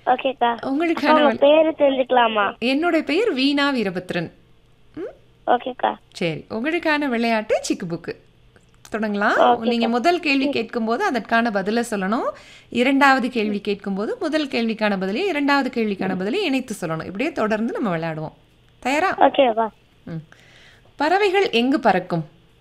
ஓகேக்கா உங்களுக்கான உங்க பேரு தெரிஞ்சுக்கலாமா என்னுடைய பெயர் வீணா வீரபத்ரன் ம் ஓகேக்கா சரி உங்களுக்கான விளையாட்டு சிக்கு புக்கு தொடங்கலாம் நீங்க முதல் கேள்வி கேட்கும்போது அதற்கான பதிலை சொல்லணும் இரண்டாவது கேள்வி கேட்கும்போது முதல் கேள்விக்கான பதிலை இரண்டாவது கேள்விக்கான பதிலை இணைத்து சொல்லணும் இப்படியே தொடர்ந்து நம்ம விளையாடுவோம் தயாரா ஓகேக்கா ம். பறவைகள் எங்கு பறக்கும்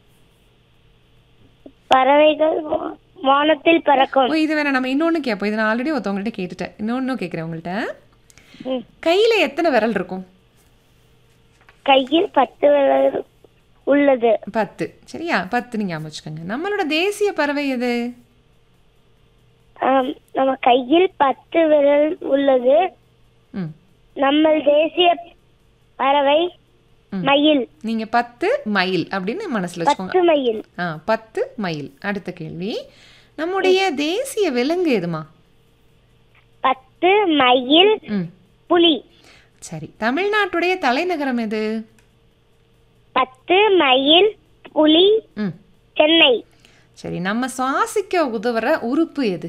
பறவைகள் வா- வானத்தில் பறக்கும் ஓ இது வேணா நம்ம இன்னொன்று கேட்போம் இது நான் ஆல்ரெடி ஒருத்தவங்கள்ட்ட கேட்டுட்டேன் இன்னொன்னும் கேட்குறேன் உங்கள்கிட்ட ம். கையில் எத்தனை விரல் இருக்கும் கையில் பத்து விரல் உள்ளது பத்து சரியா பத்து நீங்கள் அமைச்சுக்கோங்க நம்மளோட தேசிய பறவை எது ஆம், நம்ம கையில் பத்து விரல் உள்ளது ம் நம்ம தேசிய பறவை மயில் நீங்கள் பத்து மயில் அப்படின்னு மனசில் வச்சுக்கோங்க பத்து மயில் ஆ பத்து மயில் அடுத்த கேள்வி நம்முடைய தேசிய விலங்கு எதுமா பத்து மயில் ம் புலி சரி தமிழ்நாட்டுடைய தலைநகரம் எது பத்து மயில் புலி ம் சென்னை சரி நம்ம சுவாசிக்க உதவுற உறுப்பு எது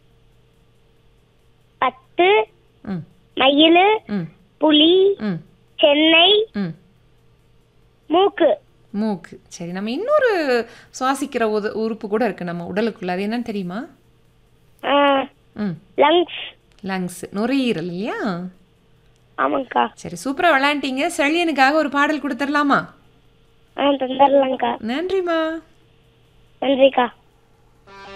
பத்து ம் மயில் ம் புலி ம் சென்னை ம் மூக்கு மூக்கு சரி நம்ம இன்னொரு சுவாசிக்கிற உத உறுப்பு கூட இருக்கு நம்ம உடலுக்குள்ள அது என்னன்னு தெரியுமா ம் லங்ஸ் லங்ஸ் நுரையீரல் இல்லையா ஆமாங்க்கா சரி சூப்பராக விளையாண்டீங்க செழியனுக்காக ஒரு பாடல் கொடுத்துடலாமா ஆ தந்துடலாங்க்கா நன்றிம்மா நன்றிக்கா